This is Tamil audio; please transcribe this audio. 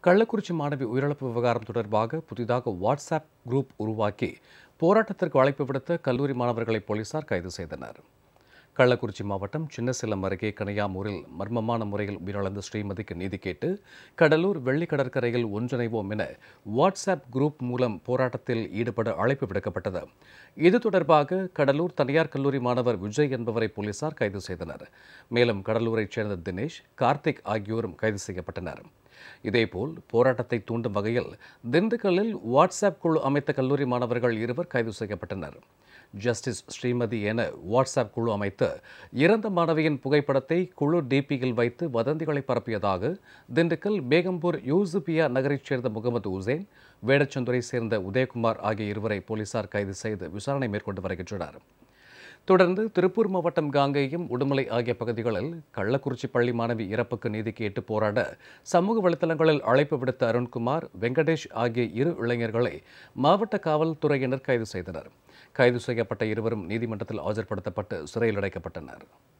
கள்ளக்குறிச்சி மாணவி உயிரிழப்பு விவகாரம் தொடர்பாக புதிதாக வாட்ஸ்அப் குரூப் உருவாக்கி போராட்டத்திற்கு அழைப்பு விடுத்த கல்லூரி மாணவர்களை போலீசார் கைது செய்தனர் கள்ளக்குறிச்சி மாவட்டம் சின்னசேலம் அருகே கனியாமூரில் மர்மமான முறையில் உயிரிழந்த ஸ்ரீமதிக்கு நீதி கேட்டு கடலூர் வெள்ளி கடற்கரையில் ஒன்றிணைவோம் என வாட்ஸ்அப் குரூப் மூலம் போராட்டத்தில் ஈடுபட அழைப்பு விடுக்கப்பட்டது இது தொடர்பாக கடலூர் தனியார் கல்லூரி மாணவர் விஜய் என்பவரை போலீசார் கைது செய்தனர் மேலும் கடலூரைச் சேர்ந்த தினேஷ் கார்த்திக் ஆகியோரும் கைது செய்யப்பட்டனர் இதேபோல் போராட்டத்தை தூண்டும் வகையில் திண்டுக்கல்லில் வாட்ஸ்அப் குழு அமைத்த கல்லூரி மாணவர்கள் இருவர் கைது செய்யப்பட்டனர் ஜஸ்டிஸ் ஸ்ரீமதி என வாட்ஸ்அப் குழு அமைத்து இறந்த மாணவியின் புகைப்படத்தை குழு டிபியில் வைத்து வதந்திகளை பரப்பியதாக திண்டுக்கல் பேகம்பூர் யூசுபியா நகரைச் சேர்ந்த முகமது உசேன் வேடச்சந்துரை சேர்ந்த உதயகுமார் ஆகிய இருவரை போலீசார் கைது செய்து விசாரணை மேற்கொண்டு வருகின்றனர் தொடர்ந்து திருப்பூர் மாவட்டம் காங்கேயம் உடுமலை ஆகிய பகுதிகளில் கள்ளக்குறிச்சி பள்ளி மாணவி இறப்புக்கு நீதி கேட்டு போராட சமூக வலைதளங்களில் அழைப்பு விடுத்த அருண்குமார் வெங்கடேஷ் ஆகிய இரு இளைஞர்களை மாவட்ட காவல்துறையினர் கைது செய்தனர் கைது செய்யப்பட்ட இருவரும் நீதிமன்றத்தில் ஆஜர்படுத்தப்பட்டு சிறையில் அடைக்கப்பட்டனர்